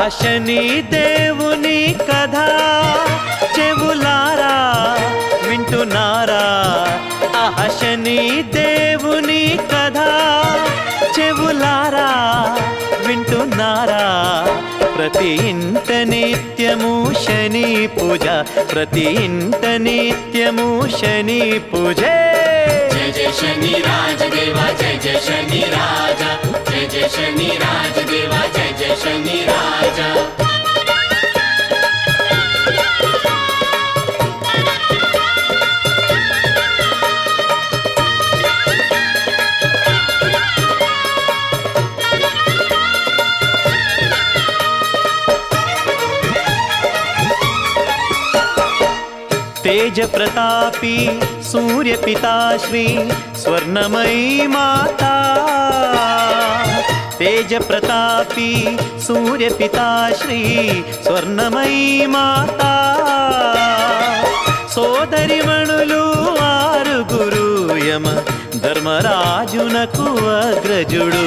శని దేవుని కథ చెవులారా వింటున్నారా ఆహ శని దేవుని కథ చెవులారా వింటున్నారా ప్రతి ఇంట నిత్యము శని పూజ ప్రతి ఇంట నిత్యము శని పూజే जय जय शनि राज देवा जय जय शनि राजा जय जय शनि राज देवा जय जय शनि राजा तेज प्रतापी सूर्य पिता श्री स्वर्णमयी माता तेज प्रतापी सूर्य पिता श्री స్వర్ణమయీ మాతా సోదరి మణులు ఆరుగురు యమ ధర్మరాజునకు అగ్రజుడు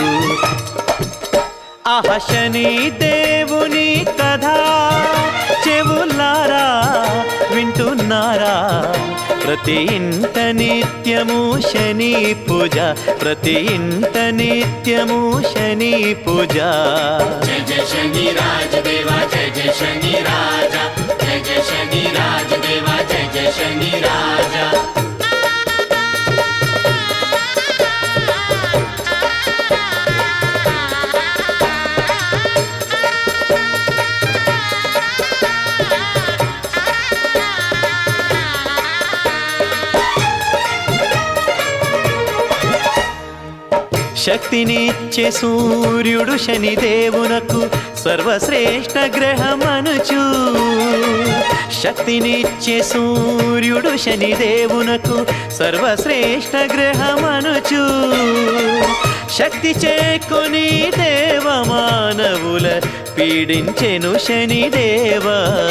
ఆహ శని దేవుని కథ చెవులారా వింటున్నారా ప్రతి ఇంట నిత్యము శని పూజ ప్రతి ఇంట నిత్యము శని పూజ जय जय शनि राज देवा जय जय शनि राजा जय जय शनि राज देवा जय जय शनि राजा శక్తినిచ్చే సూర్యుడు శనిదేవునకు సర్వశ్రేష్ఠ గ్రహమనుచు శక్తినిచ్చే సూర్యుడు శనిదేవునకు సర్వశ్రేష్ఠ గ్రహమనుచు శక్తి చేకొని దేవ మానవుల పీడించెను శనిదేవ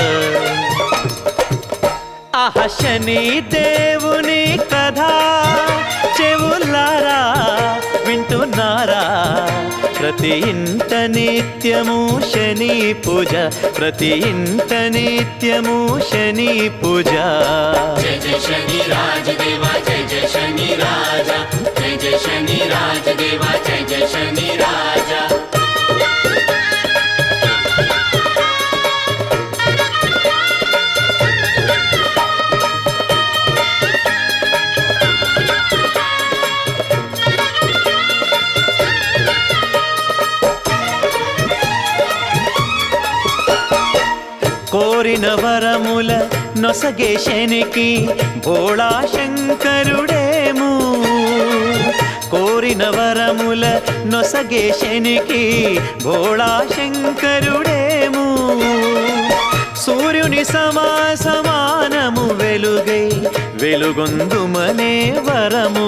ఆహ శని దేవుని కథ చెవులారా వింటున్నారా ప్రతి ఇంట నిత్యము శని పూజ ప్రతి ఇంట నిత్యము శని పూజ जय जय शनि राज देवा जय जय शनि राजा जय जय शनि राज देवा जय जय शनि राजा కోరిన వరముల నొసగే శనికి భోళా శంకరుడేము కోరిన వరముల నొసగే శనికి భోళా శంకరుడేము సూర్యుని సమా సమానము వెలుగై వెలుగొందుమనే వరము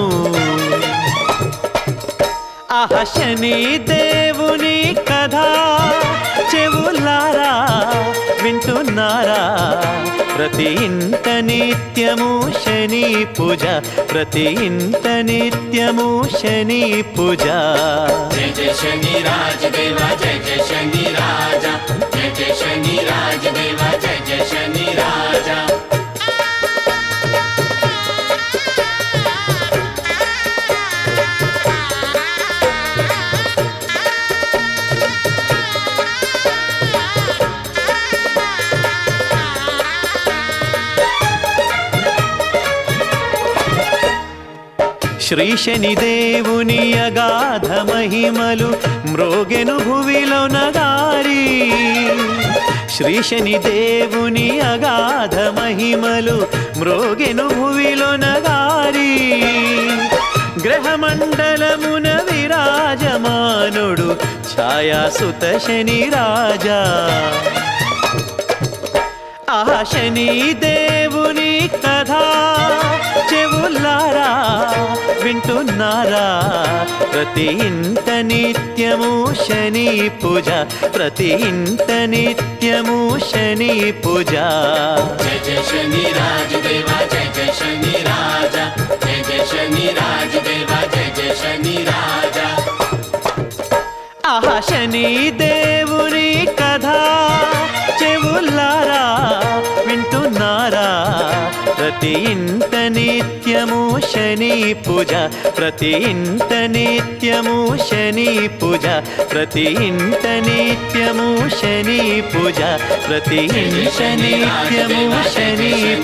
ఆహ శని దేవుని కథ చెవులారా వింటున్నారా ప్రతి ఇంట నిత్యము శని పూజ ప్రతి ఇంట నిత్యము శని పూజ जय जय शनि राज देवा जय जय शनि राजा जय जय शनि राज देवा जय जय शनि राजा శ్రీ శని దేవుని అగాధ మహిమలు మ్రోగెను భువిలో నగారి శ్రీ శని దేవుని అగాధ మహిమలు మ్రోగెను భువిలో నగారి గ్రహమండలమున విరాజమానుడు ఛాయాసుత శని రాజా ఆ శని దేవుని కథ చెవులారా వింటున్నారా ప్రతి ఇంట నిత్యము శని పూజ ప్రతి ఇంట నిత్యము శని పూజ जय जय शनि राज देवा जय जय शनि राजा जय जय शनि राज देवा जय जय शनि राजा ఆహా శని దేవుని కథ వింటున్నారా ప్రతి ఇంట నిత్యము శని పూజ ప్రతి ఇంట నిత్యము శని పూజ ప్రతి ఇంట నిత్యము శని పూజ ప్రతి ఇంట నిత్యము శని